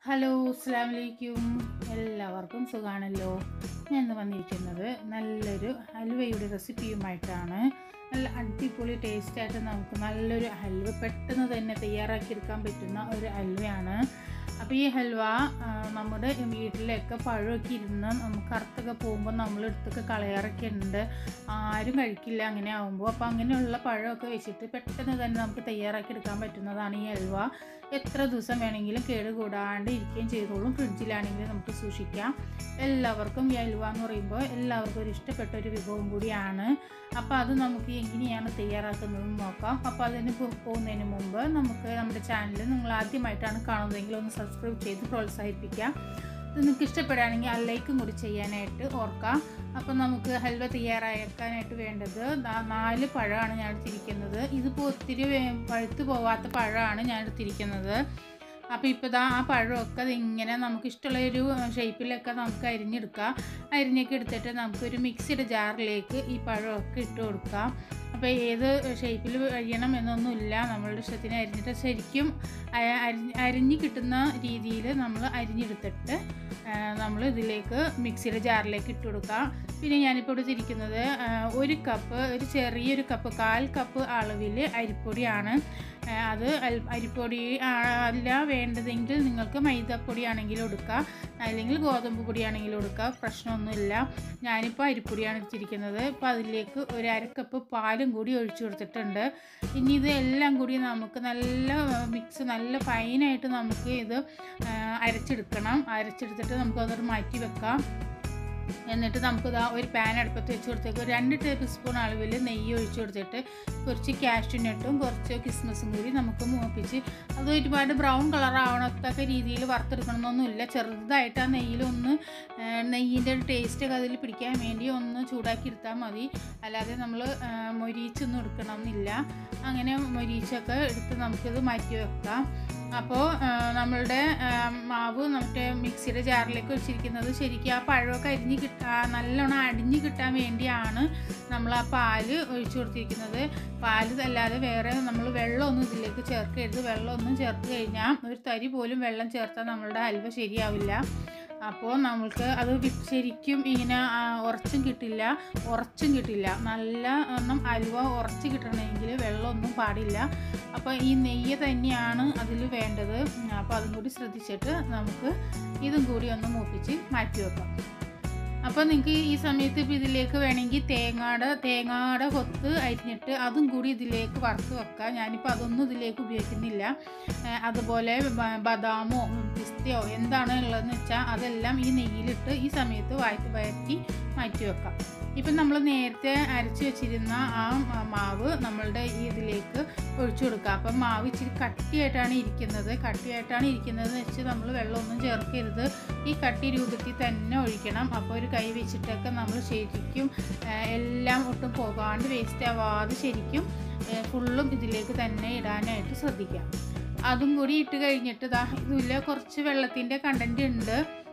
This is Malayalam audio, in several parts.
ഹലോ അസ്സാം വലൈക്കും എല്ലാവർക്കും സുഖാണല്ലോ ഞാൻ ഇന്ന് വന്നിരിക്കുന്നത് നല്ലൊരു ഹൽവയുടെ റെസിപ്പിയുമായിട്ടാണ് നല്ല അടിപൊളി ടേസ്റ്റായിട്ട് നമുക്ക് നല്ലൊരു ഹൽവ പെട്ടെന്ന് തന്നെ തയ്യാറാക്കിയെടുക്കാൻ പറ്റുന്ന ഒരു ഹൽവയാണ് അപ്പോൾ ഈ ഹൽവ ആ, നമ്മുടെ വീട്ടിലൊക്കെ പഴമൊക്കെ ഇരുന്ന് നമുക്ക് അറുത്തൊക്കെ പോകുമ്പോൾ നമ്മൾ എടുത്തൊക്കെ കളയാറൊക്കെ ഉണ്ട് ആരും കഴിക്കില്ല അങ്ങനെ ആകുമ്പോൾ അപ്പോൾ അങ്ങനെയുള്ള പഴമൊക്കെ വെച്ചിട്ട് പെട്ടെന്ന് തന്നെ നമുക്ക് തയ്യാറാക്കി എടുക്കാൻ പറ്റുന്നതാണ് ഈ ഹൽവ എത്ര ദിവസം വേണമെങ്കിലും കേടുകൂടാണ്ട് ഇരിക്കുകയും ചെയ്തോളും ഫ്രിഡ്ജിലാണെങ്കിലും നമുക്ക് സൂക്ഷിക്കാം എല്ലാവർക്കും ഈ ഹൽവ എന്ന് പറയുമ്പോൾ എല്ലാവർക്കും ഒരു ഇഷ്ടപ്പെട്ട ഒരു വിഭവം കൂടിയാണ് അപ്പോൾ അത് നമുക്ക് എങ്ങനെയാണ് തയ്യാറാക്കുന്നതെന്ന് നോക്കാം അപ്പോൾ അതിന് പോ- പോകുന്നതിന് മുമ്പ് നമുക്ക് നമ്മുടെ ചാനൽ നിങ്ങൾ ആദ്യമായിട്ടാണ് കാണുന്നതെങ്കിൽ ഒന്ന് സബ്സ്ക്രൈബ് ചെയ്ത് പ്രോത്സാഹിപ്പിക്കാം ഇത് നിങ്ങൾക്ക് ഇഷ്ടപ്പെടുകയാണെങ്കിൽ ആ ലൈക്കും കൂടി ചെയ്യാനായിട്ട് ഓർക്കാം അപ്പോൾ നമുക്ക് ഹൽവ തയ്യാറാക്കാനായിട്ട് വേണ്ടത് ദാ നാല് പഴമാണ് ഞാൻ എടുത്തിരിക്കുന്നത് ഇതിപ്പോൾ ഒത്തിരി വേ- പഴുത്ത് പോവാത്ത പഴമാണ് ഞാൻ എടുത്തിരിക്കുന്നത് അപ്പോൾ ഇപ്പോൾ ദാ ആ പഴമൊക്കെ ഇങ്ങനെ നമുക്ക് ഇഷ്ടമുള്ള ഒരു ഷേപ്പിലൊക്കെ നമുക്ക് അരിഞ്ഞെടുക്കാം അരിഞ്ഞൊക്കെ എടുത്തിട്ട് നമുക്കൊരു മിക്സിയുടെ ജാറിലേക്ക് ഈ പഴമൊക്കെ ഇട്ട് കൊടുക്കാം അപ്പോൾ ഏത് ഷേപ്പിൽ അരിയണം എന്നൊന്നുമില്ല നമ്മളുടെ ഇഷ്ടത്തിന് അരിഞ്ഞിട്ട് ശരിക്കും അ- അരിഞ്ഞ് അരിഞ്ഞ് കിട്ടുന്ന രീതിയിൽ നമ്മൾ അരിഞ്ഞെടുത്തിട്ട് നമ്മൾ ഇതിലേക്ക് മിക്സിയുടെ ജാറിലേക്ക് ഇട്ട് കൊടുക്കാം പിന്നെ ഞാനിപ്പോൾ എടുത്തിരിക്കുന്നത് ആ, ഒരു കപ്പ് ഒരു ചെറിയൊരു കപ്പ് കാൽ കപ്പ് അളവിൽ അരിപ്പൊടിയാണ് ആ, അത് അൽ- അരിപ്പൊടി ആ, അല്ല വേണ്ടതെങ്കിൽ നിങ്ങൾക്ക് മൈദപ്പൊടി ആണെങ്കിലും എടുക്കാം അല്ലെങ്കിൽ ഗോതമ്പ് പൊടിയാണെങ്കിലും എടുക്കാം പ്രശ്നമൊന്നുമില്ല ഞാനിപ്പോൾ അരിപ്പൊടിയാണ് എടുത്തിരിക്കുന്നത് ഇപ്പോൾ അതിലേക്ക് ഒരു അരക്കപ്പ് പാലും കൂടി ഒഴിച്ചു കൊടുത്തിട്ടുണ്ട് ഇനി ഇത് എല്ലാം കൂടി നമുക്ക് നല്ല മിക്സ് നല്ല ഫൈനായിട്ട് നമുക്ക് ഇത് ആ, അരച്ചെടുക്കണം അരച്ചെടുത്തിട്ട് നമുക്ക് അതൊരു മാറ്റി വെക്കാം എന്നിട്ട് നമുക്ക് ഇതാ ഒരു പാൻ അടുപ്പത്ത് വെച്ച് കൊടുത്തേക്ക് ഒരു രണ്ട് ടേബിൾ സ്പൂൺ അളവിൽ നെയ്യ് ഒഴിച്ച് കൊടുത്തിട്ട് കുറച്ച് കാഷ്യൂനട്ടും കുറച്ച് കിസ്മസും കൂടി നമുക്ക് മൂപ്പിച്ച് അത് ഒരുപാട് ബ്രൗൺ കളർ ആവണത്തക്ക രീതിയിൽ വറുത്തെടുക്കണമെന്നൊന്നുമില്ല ചെറുതായിട്ട് ആ നെയ്യിലൊന്ന് നെയ്യിൻ്റെ ഒരു ടേസ്റ്റൊക്കെ അതിൽ പിടിക്കാൻ വേണ്ടി ഒന്ന് ചൂടാക്കി എടുത്താൽ മതി അല്ലാതെ നമ്മൾ മൊരീച്ചൊന്നും എടുക്കണമെന്നില്ല അങ്ങനെ മൊരീച്ചൊക്കെ എടുത്ത് നമുക്കിത് മാറ്റി വെക്കാം അപ്പോൾ നമ്മളുടെ ആ, മാവ് മറ്റേ മിക്സിയുടെ ജാറിലേക്ക് വെച്ചിരിക്കുന്നത് ശരിക്കും ആ പഴമൊക്കെ അരിഞ്ഞ് കിട്ടാ നല്ലോണം അടിഞ്ഞ് കിട്ടാൻ വേണ്ടിയാണ് നമ്മൾ ആ പാല് ഒഴിച്ചു കൊടുത്തിരിക്കുന്നത് പാല് അല്ലാതെ വേറെ നമ്മൾ വെള്ളമൊന്നും ഇതിലേക്ക് ചേർക്കരുത് വെള്ളമൊന്നും ചേർത്ത് കഴിഞ്ഞാൽ ഒരു തരി പോലും വെള്ളം ചേർത്താൽ നമ്മളുടെ ഹൽവ ശരിയാവില്ല അപ്പോൾ നമ്മൾക്ക് അത് വി- ശരിക്കും ഇങ്ങനെ ആ, ഉറച്ചും കിട്ടില്ല ഉറച്ചും കിട്ടില്ല നല്ല ഒന്നും ഹൽവ ഉറച്ച് കിട്ടണമെങ്കിൽ വെള്ളമൊന്നും പാടില്ല അപ്പോൾ ഈ നെയ്യ് തന്നെയാണ് അതിൽ വേണ്ടത് അപ്പോൾ അതും കൂടി ശ്രദ്ധിച്ചിട്ട് നമുക്ക് ഇതും കൂടി ഒന്ന് മൂപ്പിച്ച് മാറ്റി വെക്കാം അപ്പോൾ നിങ്ങൾക്ക് ഈ സമയത്ത് ഇപ്പോൾ ഇതിലേക്ക് വേണമെങ്കിൽ തേങ്ങയുടെ തേങ്ങയുടെ കൊത്ത് അരിഞ്ഞിട്ട് അതും കൂടി ഇതിലേക്ക് വറുത്ത് വെക്കാം ഞാനിപ്പോൾ അതൊന്നും ഇതിലേക്ക് ഉപയോഗിക്കുന്നില്ല ഏഹ് അതുപോലെ ബ- ബദാമോ പിസ്തയോ എന്താണ് ഉള്ളതെന്ന് വെച്ചാൽ അതെല്ലാം ഈ നെയ്യിലിട്ട് ഈ സമയത്ത് വഴറ്റി വഴറ്റി മാറ്റി വെക്കാം ഇപ്പം നമ്മൾ നേരത്തെ അരച്ച് വെച്ചിരുന്ന ആ മ- മാവ് നമ്മളുടെ ഈ ഇതിലേക്ക് ഒഴിച്ചു കൊടുക്കുക അപ്പം മാവ് ഇച്ചിരി കട്ടിയായിട്ടാണ് ഇരിക്കുന്നത് കട്ടിയായിട്ടാണ് ഇരിക്കുന്നത് എന്ന് വെച്ച് നമ്മൾ വെള്ളമൊന്നും ചേർക്കരുത് ഈ കട്ടി രൂപത്തിൽ തന്നെ ഒഴിക്കണം അപ്പോൾ ഒരു കൈ വെച്ചിട്ടൊക്കെ നമ്മൾ ശരിക്കും ആ, എല്ലാം ഒട്ടും പോകാണ്ട് വേസ്റ്റ് ആവാതെ ശരിക്കും ആ, ഫുള്ളും ഇതിലേക്ക് തന്നെ ഇടാനായിട്ട് ശ്രദ്ധിക്കാം അതും കൂടി ഇട്ട് കഴിഞ്ഞിട്ട് ദാ ഇതിൽ കുറച്ച് വെള്ളത്തിൻ്റെ കണ്ടൻറ്റ് ഉണ്ട്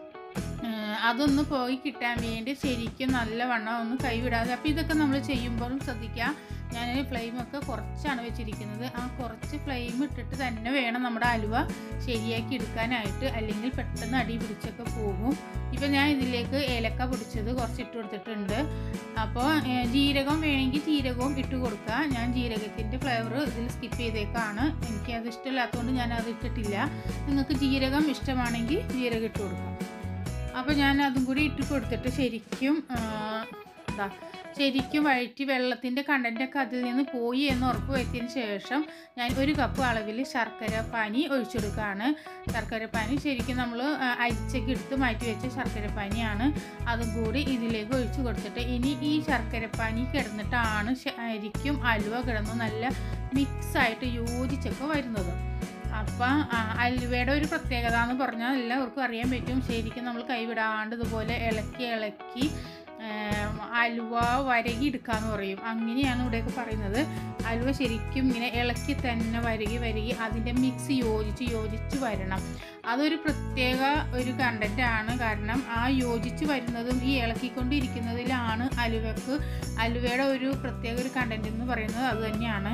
ഏഹ് അതൊന്ന് പോയി കിട്ടാൻ വേണ്ടി ശരിക്കും നല്ലവണ്ണം ഒന്ന് കൈവിടാതെ അപ്പോൾ ഇതൊക്കെ നമ്മൾ ചെയ്യുമ്പോഴും ശ്രദ്ധിക്കുക ഞാൻ ഫ്ലെയിമൊക്കെ കുറച്ചാണ് വെച്ചിരിക്കുന്നത് ആ കുറച്ച് ഫ്ലെയിം ഇട്ടിട്ട് തന്നെ വേണം നമ്മുടെ അലുവ ശരിയാക്കി എടുക്കാനായിട്ട് അല്ലെങ്കിൽ പെട്ടെന്ന് അടി പിടിച്ചൊക്കെ പോകും ഇപ്പം ഞാൻ ഇതിലേക്ക് ഏലക്ക പൊടിച്ചത് കുറച്ച് ഇട്ട് കൊടുത്തിട്ടുണ്ട് അപ്പോൾ ഏഹ് ജീരകം വേണമെങ്കിൽ ജീരകവും ഇട്ട് കൊടുക്കുക ഞാൻ ജീരകത്തിൻ്റെ ഫ്ലേവർ ഇതിൽ സ്കിപ്പ് ചെയ്തേക്കാണ് എനിക്കത് ഇഷ്ടമില്ലാത്തതുകൊണ്ട് ഞാൻ അത് ഇട്ടിട്ടില്ല നിങ്ങൾക്ക് ജീരകം ഇഷ്ടമാണെങ്കിൽ ജീരകം ഇട്ട് കൊടുക്കാം അപ്പോൾ ഞാൻ അതും കൂടി ഇട്ട് കൊടുത്തിട്ട് ശരിക്കും ആ, എന്താ ശരിക്കും വഴറ്റി വെള്ളത്തിൻ്റെ കണ്ടൻറ്റൊക്കെ അതിൽ നിന്ന് പോയി എന്ന് ഉറപ്പ് വരുത്തിയതിന് ശേഷം ഞാൻ ഒരു കപ്പ് അളവിൽ ശർക്കര പാനി ഒഴിച്ചു കൊടുക്കുകയാണ് ശർക്കര പാനി ശരിക്കും നമ്മൾ അരിച്ചൊക്കെ എടുത്ത് മാറ്റി വെച്ച ശർക്കര പാനിയാണ് അതും കൂടി ഇതിലേക്ക് ഒഴിച്ചു കൊടുത്തിട്ട് ഇനി ഈ ശർക്കര പാനി കിടന്നിട്ടാണ് ശരിക്കും അലുവ കിടന്ന് നല്ല മിക്സായിട്ട് യോജിച്ചൊക്കെ വരുന്നത് അപ്പം ആ, അലുവയുടെ ഒരു പ്രത്യേകത എന്ന് പറഞ്ഞാൽ എല്ലാവർക്കും അറിയാൻ പറ്റും ശരിക്കും നമ്മൾ കൈവിടാണ്ട് ഇതുപോലെ ഇളക്കി ഇളക്കി ഏം, അലുവ വരകി എടുക്കാന്ന് പറയും അങ്ങനെയാണ് ഇവിടെയൊക്കെ പറയുന്നത് അലുവ ശരിക്കും ഇങ്ങനെ ഇളക്കി തന്നെ വരകി വരകി അതിൻ്റെ മിക്സ് യോജിച്ച് യോജിച്ച് വരണം അതൊരു പ്രത്യേക ഒരു കണ്ടൻ്റ് ആണ് കാരണം ആ യോജിച്ച് വരുന്നതും ഈ ഇളക്കിക്കൊണ്ടിരിക്കുന്നതിലാണ് അലുവക്ക് അലുവയുടെ ഒരു പ്രത്യേക ഒരു കണ്ടൻറ് എന്ന് പറയുന്നത് അത് തന്നെയാണ്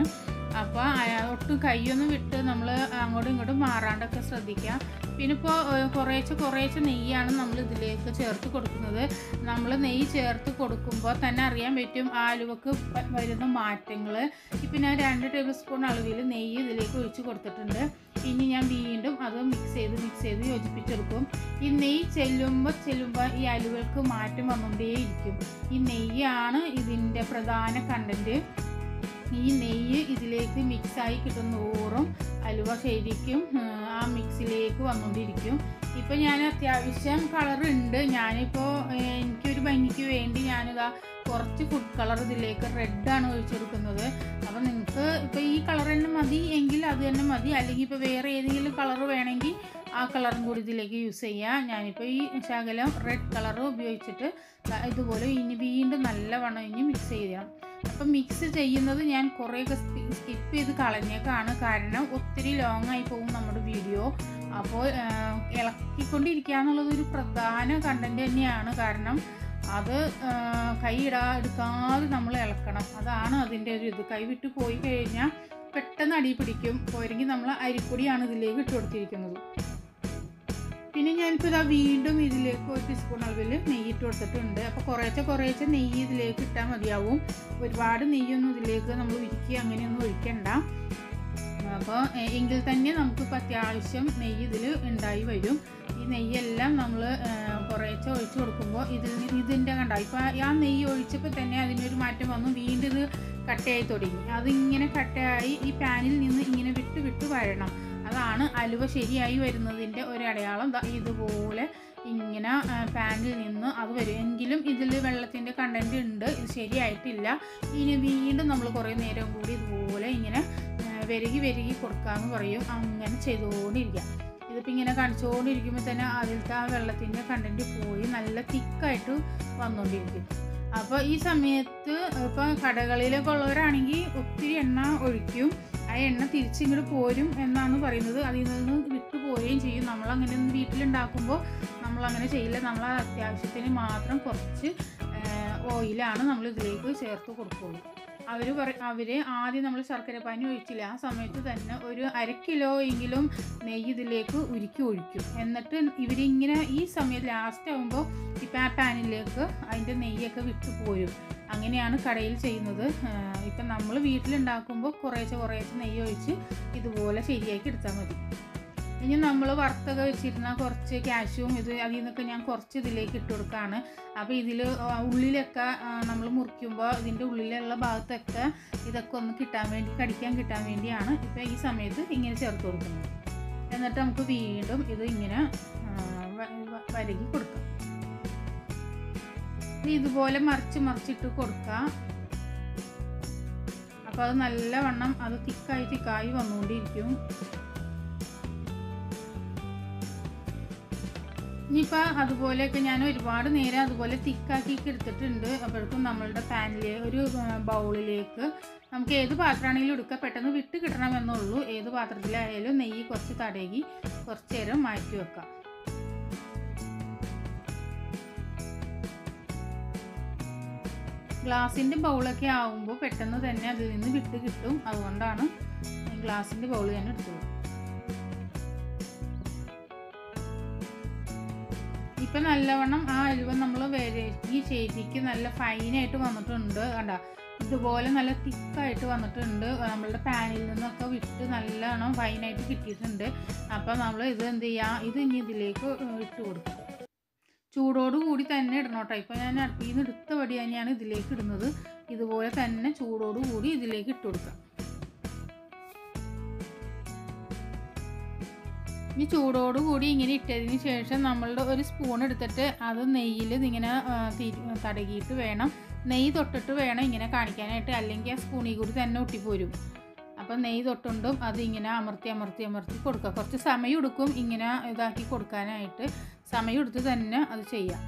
അപ്പോൾ ഒട്ടും കൈയൊന്നും വിട്ട് നമ്മൾ അങ്ങോട്ടും ഇങ്ങോട്ടും മാറാണ്ടൊക്കെ ശ്രദ്ധിക്കുക പിന്നെ ഇപ്പോൾ കുറേശ്ശെ കുറേശ്ശെ നെയ്യാണ് നമ്മൾ ഇതിലേക്ക് ചേർത്ത് കൊടുക്കുന്നത് നമ്മൾ നെയ്യ് ചേർത്ത് കൊടുക്കുമ്പോൾ തന്നെ അറിയാൻ പറ്റും ആലുവക്ക് വ- വരുന്ന മാറ്റങ്ങൾ ഇപ്പം ഞാൻ രണ്ട് ടേബിൾ സ്പൂൺ അളവിൽ നെയ്യ് ഇതിലേക്ക് ഒഴിച്ച് കൊടുത്തിട്ടുണ്ട് ഇനി ഞാൻ വീണ്ടും അത് മിക്സ് ചെയ്ത് മിക്സ് ചെയ്ത് യോജിപ്പിച്ചെടുക്കും ഈ നെയ്യ് ചെല്ലുമ്പോൾ ചെല്ലുമ്പോൾ ഈ അലുവകൾക്ക് മാറ്റം വന്നുകൊണ്ടേയിരിക്കും ഈ നെയ്യാണ് ഇതിൻ്റെ പ്രധാന കണ്ടൻറ്റ് ഈ നെയ്യ് ഇതിലേക്ക് മിക്സായി കിട്ടുന്നോറും അലുവ ശരിക്കും ആ, ആ മിക്സിലേക്ക് വന്നുകൊണ്ടിരിക്കും ഇപ്പം ഞാൻ അത്യാവശ്യം കളർ ഉണ്ട് ഞാനിപ്പോൾ എനിക്കൊരു ഭംഗിക്ക് വേണ്ടി ഞാനിതാ കുറച്ച് ഫുഡ് കളർ ഇതിലേക്ക് റെഡാണ് ഒഴിച്ചെടുക്കുന്നത് അപ്പോൾ നിങ്ങൾക്ക് ഇപ്പോൾ ഈ കളർ തന്നെ മതി എങ്കിൽ അത് തന്നെ മതി അല്ലെങ്കിൽ ഇപ്പോൾ വേറെ ഏതെങ്കിലും കളർ വേണമെങ്കിൽ ആ കളറും കൂടി ഇതിലേക്ക് യൂസ് ചെയ്യാം ഞാനിപ്പോൾ ഈ ശകലം റെഡ് കളർ ഉപയോഗിച്ചിട്ട് ദാ ഇതുപോലെ ഇനി വീണ്ടും നല്ലവണ്ണം ഇനി മിക്സ് ചെയ്യണം അപ്പം മിക്സ് ചെയ്യുന്നത് ഞാൻ കുറേയൊക്കെ സ്കിപ്പ് ചെയ്ത് കളഞ്ഞേക്കാണ് കാരണം ഒത്തിരി ലോങ് ആയി പോകും നമ്മുടെ വീഡിയോ അപ്പോൾ ഇളക്കിക്കൊണ്ടിരിക്കുക എന്നുള്ളത് ഒരു പ്രധാന കണ്ടൻറ്റ് തന്നെയാണ് കാരണം അത് ആ, കൈ ഇടാ എടുക്കാതെ നമ്മൾ ഇളക്കണം അതാണ് അതിൻ്റെ ഒരു ഇത് കൈ വിട്ട് പോയി കഴിഞ്ഞാൽ പെട്ടെന്ന് അടി പിടിക്കും പോരെങ്കിൽ നമ്മൾ അരിപ്പൊടിയാണ് ഇതിലേക്ക് ഇട്ട് കൊടുത്തിരിക്കുന്നത് പിന്നെ ഞാനിപ്പോൾ ഇതാ വീണ്ടും ഇതിലേക്ക് ഒരു ടീസ്പൂൺ അളവിൽ നെയ്യ് ഇട്ട് കൊടുത്തിട്ടുണ്ട് അപ്പോൾ കുറേശ്ശെ കുറേശ്ശെ നെയ്യ് ഇതിലേക്ക് ഇട്ടാൽ മതിയാവും ഒരുപാട് നെയ്യൊന്നും ഇതിലേക്ക് നമ്മൾ ഉരുക്കി അങ്ങനെയൊന്നും ഒഴിക്കണ്ട അപ്പോൾ എ- എങ്കിൽ തന്നെ നമുക്കിപ്പോൾ അത്യാവശ്യം നെയ്യ് ഇതിൽ ഉണ്ടായി വരും ഈ നെയ്യെല്ലാം നമ്മൾ കുറേശ്ശെ ഒഴിച്ചു കൊടുക്കുമ്പോൾ ഇതിൽ നി- ഇതിൻ്റെ കണ്ട ഇപ്പോൾ ആ നെയ്യ് ഒഴിച്ചപ്പോൾ തന്നെ അതിനൊരു മാറ്റം വന്നു വീണ്ടും ഇത് കട്ടയായി തുടങ്ങി അതിങ്ങനെ കട്ടയായി ഈ പാനിൽ നിന്ന് ഇങ്ങനെ വിട്ട് വിട്ട് വരണം അതാണ് അലുവ ശരിയായി വരുന്നതിൻ്റെ ഒരു അടയാളം ദാ ഇതുപോലെ ഇങ്ങനെ ആ, പാനിൽ നിന്ന് അത് വരും എങ്കിലും ഇതിൽ വെള്ളത്തിൻ്റെ കണ്ടൻറ്റ് ഉണ്ട് ഇത് ശരിയായിട്ടില്ല ഇനി വീണ്ടും നമ്മൾ കുറേ നേരം കൂടി ഇതുപോലെ ഇങ്ങനെ ആ, വെരുകി വെരുകി കൊടുക്കാമെന്ന് പറയും അങ്ങനെ ചെയ്തുകൊണ്ടിരിക്കുക ഇതിപ്പോൾ ഇങ്ങനെ കാണിച്ചുകൊണ്ടിരിക്കുമ്പോൾ തന്നെ അതിലത്തെ ആ വെള്ളത്തിൻ്റെ കണ്ടൻറ്റ് പോയി നല്ല തിക്കായിട്ട് വന്നുകൊണ്ടിരിക്കും അപ്പോൾ ഈ സമയത്ത് ഇപ്പോൾ കടകളിലൊക്കെ ഉള്ളവരാണെങ്കിൽ ഒത്തിരി എണ്ണ ഒഴിക്കും ആ എണ്ണ തിരിച്ചിങ്ങോട്ട് പോരും എന്നാണ് പറയുന്നത് അതിൽ നിന്ന് വിട്ടു പോവുകയും ചെയ്യും നമ്മളങ്ങനെ ഒന്നും വീട്ടിലുണ്ടാക്കുമ്പോൾ നമ്മളങ്ങനെ ചെയ്യില്ല നമ്മൾ അത്യാവശ്യത്തിന് മാത്രം കുറച്ച് ഓയിലാണ് നമ്മൾ ഇതിലേക്ക് ചേർത്ത് കൊടുക്കുള്ളൂ അവർ പറ അവർ ആദ്യം നമ്മൾ ശർക്കര പാനി ഒഴിച്ചില്ല ആ സമയത്ത് തന്നെ ഒരു അര കിലോ എങ്കിലും നെയ്യ് ഇതിലേക്ക് ഉരുക്കി ഒഴിക്കും എന്നിട്ട് ഇവരിങ്ങനെ ഈ സമയത്ത് ലാസ്റ്റ് ആകുമ്പോൾ ഇപ്പം ആ പാനിലേക്ക് അതിൻ്റെ നെയ്യൊക്കെ വിട്ടു പോരും അങ്ങനെയാണ് കടയിൽ ചെയ്യുന്നത് ഇപ്പം നമ്മൾ വീട്ടിലുണ്ടാക്കുമ്പോൾ കുറേശ്ശെ കുറേശ്ശെ നെയ്യ് ഒഴിച്ച് ഇതുപോലെ ശരിയാക്കി എടുത്താൽ മതി ഇനി നമ്മൾ വറുത്തൊക്കെ വെച്ചിരുന്ന കുറച്ച് കാഷ്യൂം ഇത് അതിൽ നിന്നൊക്കെ ഞാൻ കുറച്ച് ഇതിലേക്ക് ഇട്ട് കൊടുക്കുകയാണ് അപ്പോൾ ഇതിൽ ഉള്ളിലൊക്കെ നമ്മൾ മുറിക്കുമ്പോൾ ഇതിൻ്റെ ഉള്ളിലുള്ള ഭാഗത്തൊക്കെ ഇതൊക്കെ ഒന്ന് കിട്ടാൻ വേണ്ടി കടിക്കാൻ കിട്ടാൻ വേണ്ടിയാണ് ഇപ്പോൾ ഈ സമയത്ത് ഇങ്ങനെ ചേർത്ത് കൊടുക്കുന്നത് എന്നിട്ട് നമുക്ക് വീണ്ടും ഇത് ഇങ്ങനെ ആ, വ- വ- വരകി കൊടുക്കാം ഇനി ഇതുപോലെ മറിച്ച് മറിച്ചിട്ട് കൊടുക്കാം അപ്പോൾ അത് നല്ലവണ്ണം അത് തിക്കായി തിക്കായി വന്നുകൊണ്ടിരിക്കും ഇനിയിപ്പോൾ അതുപോലെയൊക്കെ ഞാൻ ഒരുപാട് നേരം അതുപോലെ തിക്കാക്കിയൊക്കെ എടുത്തിട്ടുണ്ട് അപ്പോഴേക്കും നമ്മളുടെ പാനിൽ ഒരു ബൗളിലേക്ക് നമുക്ക് ഏത് പാത്രമാണെങ്കിലും എടുക്കുക പെട്ടെന്ന് വിട്ട് കിട്ടണമെന്നുള്ളൂ ഏത് പാത്രത്തിലായാലും നെയ്യ് കുറച്ച് തടകി കുറച്ച് നേരം മാറ്റി വെക്കാം ഗ്ലാസിൻ്റെ ബൗളൊക്കെ ആവുമ്പോൾ പെട്ടെന്ന് തന്നെ അതിൽ നിന്ന് വിട്ട് കിട്ടും അതുകൊണ്ടാണ് ഗ്ലാസിൻ്റെ ബൗൾ ഞാൻ എടുത്തത് ഇപ്പം നല്ലവണ്ണം ആ അലുവ നമ്മൾ വിരകി ശരിക്ക് നല്ല ഫൈനായിട്ട് വന്നിട്ടുണ്ട് കണ്ട ഇതുപോലെ നല്ല തിക്കായിട്ട് വന്നിട്ടുണ്ട് നമ്മളുടെ പാനിൽ നിന്നൊക്കെ വിട്ട് നല്ലോണം ഫൈനായിട്ട് കിട്ടിയിട്ടുണ്ട് അപ്പം നമ്മൾ ഇത് എന്ത് ചെയ്യുക ഇത് ഇനി ഇതിലേക്ക് ഇട്ട് കൊടുക്കുക ചൂടോട് കൂടി തന്നെ ഇടണം കേട്ടോ ഇപ്പം ഞാൻ അടുപ്പിൽ നിന്ന് എടുത്ത വടി തന്നെയാണ് ഇതിലേക്ക് ഇടുന്നത് ഇതുപോലെ തന്നെ ചൂടോട് കൂടി ഇതിലേക്ക് ഇട്ട് കൊടുക്കുക ഈ ചൂടോട് കൂടി ഇങ്ങനെ ഇട്ടതിന് ശേഷം നമ്മളുടെ ഒരു സ്പൂൺ എടുത്തിട്ട് അത് നെയ്യിൽ ഇങ്ങനെ ആ, തിരി- തടകിയിട്ട് വേണം നെയ്യ് തൊട്ടിട്ട് വേണം ഇങ്ങനെ കാണിക്കാനായിട്ട് അല്ലെങ്കിൽ ആ സ്പൂണിൽ കൂടി തന്നെ ഒട്ടിപ്പോരും അപ്പം നെയ്യ് തൊട്ടുണ്ടും അത് ഇങ്ങനെ അമർത്തി അമർത്തി അമർത്തി കൊടുക്കുക കുറച്ച് സമയം എടുക്കും ഇങ്ങനെ ഇതാക്കി കൊടുക്കാനായിട്ട് സമയം എടുത്ത് തന്നെ അത് ചെയ്യാം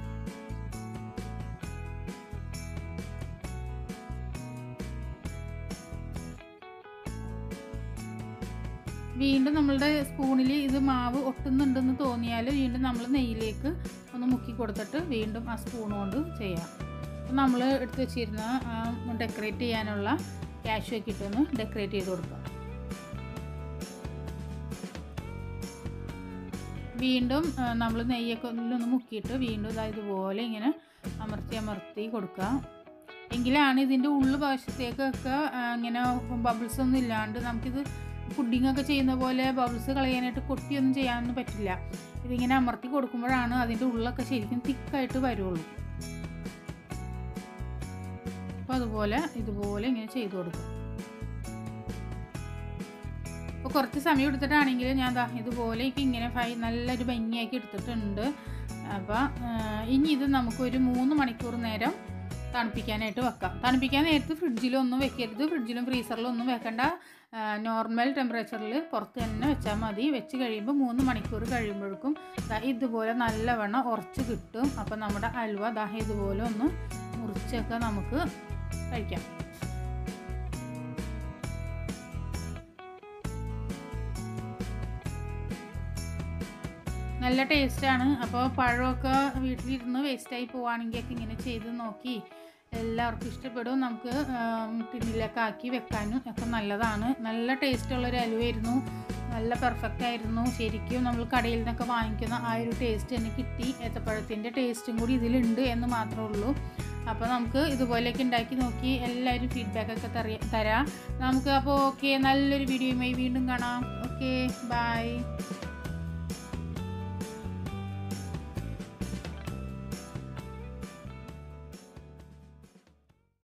വീണ്ടും നമ്മളുടെ സ്പൂണിൽ ഇത് മാവ് ഒട്ടുന്നുണ്ടെന്ന് തോന്നിയാൽ വീണ്ടും നമ്മൾ നെയ്യിലേക്ക് ഒന്ന് മുക്കി കൊടുത്തിട്ട് വീണ്ടും ആ സ്പൂൺ കൊണ്ട് ചെയ്യാം അപ്പം നമ്മൾ എടുത്ത് വെച്ചിരുന്ന ഡെക്കറേറ്റ് ചെയ്യാനുള്ള കാഷ്യൂ ഒക്കെ ഇട്ടൊന്ന് ഡെക്കറേറ്റ് ചെയ്ത് കൊടുക്കാം വീണ്ടും നമ്മൾ നെയ്യൊക്കെ ഒന്ന് മുക്കിയിട്ട് വീണ്ടും ഇതാ ഇതുപോലെ ഇങ്ങനെ അമർത്തി അമർത്തി കൊടുക്കുക എങ്കിലാണ് ഇതിൻ്റെ ഉള്ളു വശത്തേക്കൊക്കെ ആ, ഇങ്ങനെ ബബിൾസ് ഒന്നും ഇല്ലാണ്ട് നമുക്കിത് പുഡിംഗ് ഒക്കെ ചെയ്യുന്ന പോലെ ബബിൾസ് കളയാനായിട്ട് കൊട്ടിയൊന്നും ചെയ്യാനൊന്നും പറ്റില്ല ഇതിങ്ങനെ അമർത്തി കൊടുക്കുമ്പോഴാണ് അതിൻ്റെ ഉള്ളൊക്കെ ശരിക്കും തിക്കായിട്ട് വരുള്ളൂ അപ്പോൾ അതുപോലെ ഇതുപോലെ ഇങ്ങനെ ചെയ്ത് കൊടുക്കും അപ്പോൾ കുറച്ച് സമയം എടുത്തിട്ടാണെങ്കിൽ ഞാൻ ദാ ഇതുപോലെ ഇപ്പം ഇങ്ങനെ ഫൈ നല്ലൊരു ഭംഗിയാക്കി എടുത്തിട്ടുണ്ട് അപ്പോൾ ഇനി ഇത് നമുക്കൊരു മൂന്ന് മണിക്കൂർ നേരം തണുപ്പിക്കാനായിട്ട് വെക്കാം തണുപ്പിക്കാൻ നേരത്ത് ഫ്രിഡ്ജിലൊന്നും വെക്കരുത് ഫ്രിഡ്ജിലും ഫ്രീസറിലും ഒന്നും വെക്കണ്ട നോർമൽ ടെമ്പറേച്ചറിൽ പുറത്ത് തന്നെ വെച്ചാൽ മതി വെച്ച് കഴിയുമ്പോൾ മൂന്ന് മണിക്കൂർ കഴിയുമ്പോഴേക്കും ദാ ഇതുപോലെ നല്ലവണ്ണം ഉറച്ച് കിട്ടും അപ്പോൾ നമ്മുടെ അൽവ ദാ ഇതുപോലെ ഒന്ന് മുറിച്ചൊക്കെ നമുക്ക് കഴിക്കാം നല്ല ടേസ്റ്റാണ് അപ്പോൾ പഴമൊക്കെ വീട്ടിലിരുന്ന് വേസ്റ്റായി പോവുകയാണെങ്കിൽ ഒക്കെ ഇങ്ങനെ ചെയ്ത് നോക്കി എല്ലാവർക്കും ഇഷ്ടപ്പെടും നമുക്ക് ടിന്നിലൊക്കെ ആക്കി വെക്കാനും ഒക്കെ നല്ലതാണ് നല്ല ടേസ്റ്റുള്ളൊരു അലുവായിരുന്നു നല്ല പെർഫെക്റ്റ് ആയിരുന്നു ശരിക്കും നമ്മൾ കടയിൽ നിന്നൊക്കെ വാങ്ങിക്കുന്ന ആ ഒരു ടേസ്റ്റ് തന്നെ കിട്ടി ഏത്തപ്പഴത്തിൻ്റെ ടേസ്റ്റും കൂടി ഇതിലുണ്ട് എന്ന് മാത്രമേ ഉള്ളൂ അപ്പോൾ നമുക്ക് ഇതുപോലെയൊക്കെ ഉണ്ടാക്കി നോക്കി എല്ലാവരും ഫീഡ്ബാക്കൊക്കെ തറിയ തരാം നമുക്ക് അപ്പോൾ ഓക്കെ നല്ലൊരു വീഡിയോയുമായി വീണ്ടും കാണാം ഓക്കെ ബൈ